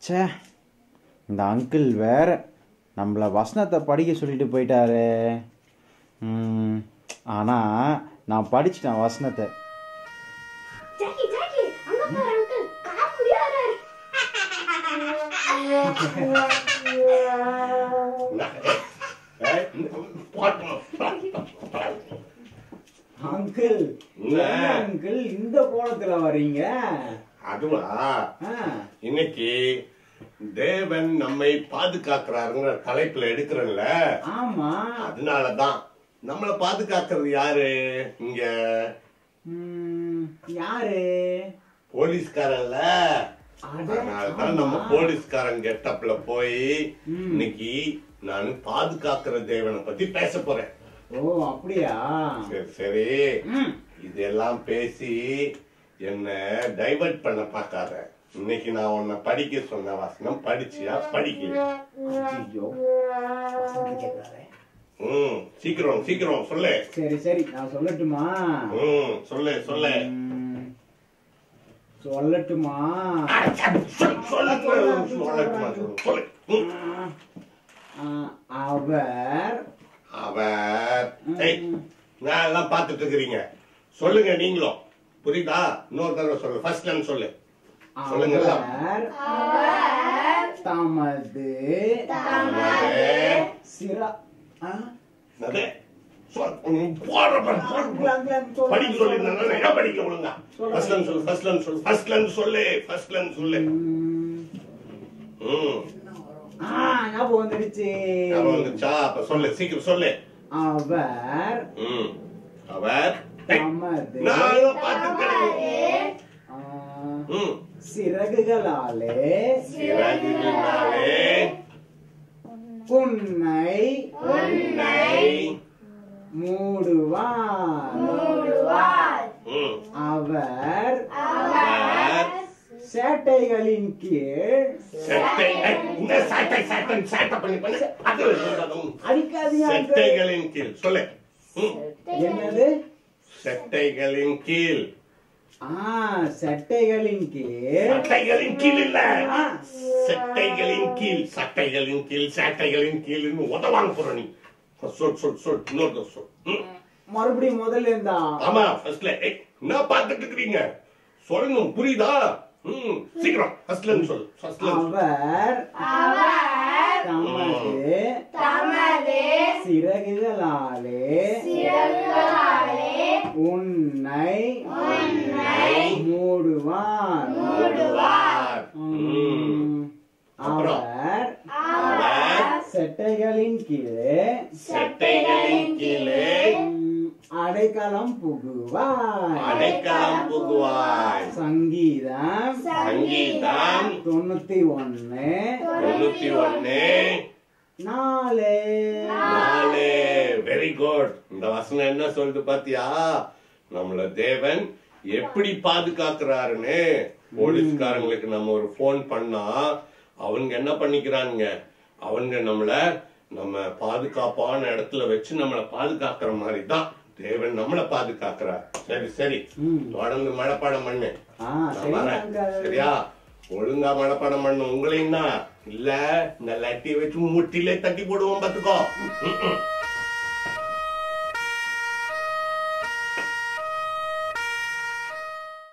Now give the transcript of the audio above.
ச்சே இந்த அங்கிள் வேற நம்மளை வசனத்தை படிக்க சொல்லிட்டு போயிட்டாரு ம், ஆனா நான் படிச்சிட்டேன் வசனத்தை ஜாக்கி ஜாக்கி அங்க பாரு அங்கிள் காமெடி வராரு அங்கிள் என்ன? என்ன அங்கிள் இந்த கோலத்துல வர்றீங்க அதுவா ஆ, இன்னைக்கு தேவன் நம்மை பாதுகாக்கிறாருங்கிற தலைப்புல எடுக்கிறேன்ல ஆமா அதனாலதான் நம்மளை பாதுகாக்கிறது யாரு இங்க ம், யாரு போலீஸ்காரன்ல அட, அதனாலதான் நம்ம ஆமா. போலீஸ்காரன் கெட்டப்ல போய் ம். இன்னைக்கு நான் பாதுகாக்கிற தேவனை பத்தி பேச போறேன் ஓ அப்படியா சரி சரி ம், இதெல்லாம் பேசி என்ன டைவர்ட் பண்ண பார்க்காத இன்னைக்கு நான் உன்னை படிக்க சொன்ன வசனம் படிச்சியா படிக்கலையா ஐயோ வசந்த் கேக்குறாரே. ம் சீக்கிரம் சீக்கிரம் சொல்லு சரி சரி நான் சொல்லட்டுமா ம் சொல்லு சொல்லு ம், சொல்லட்டுமா சொல்லு, சொல்லு, சொல்லட்டுமா, சொல்லு, சொல்லு. ம். ஆ, அவர் அவர் ஏய், நான் எல்லாம் பார்த்துட்டு இருக்கிறீங்க சொல்லுங்க நீங்களும் புரியுதா இன்னொரு தடவை சொல்லு ஃபர்ஸ்ட் லைன் சொல்லு சொல்லுங்க எல்லாம். அவர் தமது அவர் சிரா ஆ? என்னது? சொல், ம், போடுற பாரு, போடுற பாரு. படிக்க சொல்லியிருந்தாங்க என்ன படிக்க ஒழுங்கா ஃபர்ஸ்ட் லைன் சொல்லு ஃபர்ஸ்ட் லைன் சொல்லு ஃபர்ஸ்ட் லைன் சொல்லு ஃபர்ஸ்ட் லைன் சொல்லு ம். ம் ஆ ஞாபகம் வந்துடுச்சு ஞாபகம் வந்துச்சா அப்ப சொல்லு சீக்கிரம் சொல்லு அவர் ம் அவர் ஏய், தமது நானும் பார்த்துக்கிறேன் ஆ, ம் சிறகுகளாலே சிறகுகளினாலே உன்னை உன்னை மூடுவார் ம் அவர் அவர் சேட்டைகளின் கீழ் செட்டை ஏய், இந்த சாட்டை சாட்டை சாட்டை பண்ணி பண்ணி அது சொல்றதும் அடிக்காதீங்க uncle. செட்டைகளின் கீழ் சொல்லு ம். என்னது செட்டைகளின் கீழ் ஆ சட்டைகளின் கீழ் சட்டைகளின் கீழ் இல்ல ஆ, செட்டைகளின் கீழ் சட்டைகளின் கீழ் சட்டைகளின் கீழ் உதவாங்க போற நீ சொல் சொல் சொல் இன்னொரு சொல் ம். மறுபடியும் முதல்ல இருந்தா ஆமா ஃபர்ஸ்ட்ல ஏய் என்ன பார்த்துட்டு இருக்கிறீங்க சொல்லணும் புரியுதா ம் சீக்கிரம் ஃபர்ஸ்ட்ல இருந்து சொல்லு ஃபர்ஸ்ட்ல இருந்து சொல்லு. அவர் தமது சிறகுகளாலே உன்னை மூடுவார் மூடுவார். ம். ம், அப்புறம்? அவர் அவர் செட்டைகளின் கீழே செட்டைகளின் கீழே ம், அடைக்கலம் புகுவார் அடைக்கலம் புகுவாய் சங்கீதம் சங்கீதம் தொண்ணூத்தி ஒன்னு தொண்ணூத்தி ஒன்னு நாலு நாலு வெரி குட் இந்த வசனம் என்ன சொல்லுது பாத்தியா நம்மள தேவன் எப்படி பாதுகாக்கிறாருன்னு போலீஸ்காரங்களுக்கு நம்ம ஒரு போன் பண்ணா அவங்க என்ன பண்ணிக்கிறாங்க அவங்க நம்மள நம்ம பாதுகாப்பான இடத்துல வச்சு நம்மள பாதுகாக்கிற மாதிரி தான் தேவன் நம்மள பாதுகாக்கிறார் சரி சரி ம். தொடர்ந்து மனப்பாடம் பண்ணு ஆ நான் சரி வரேன். uncle. சரியா ஒழுங்கா மனப்பாடம் பண்ணு உங்களையும் தான் இல்ல இந்த லட்டியை வச்சு முட்டிலே தட்டி போடுவோம் பாத்துக்கோ ம், ம்.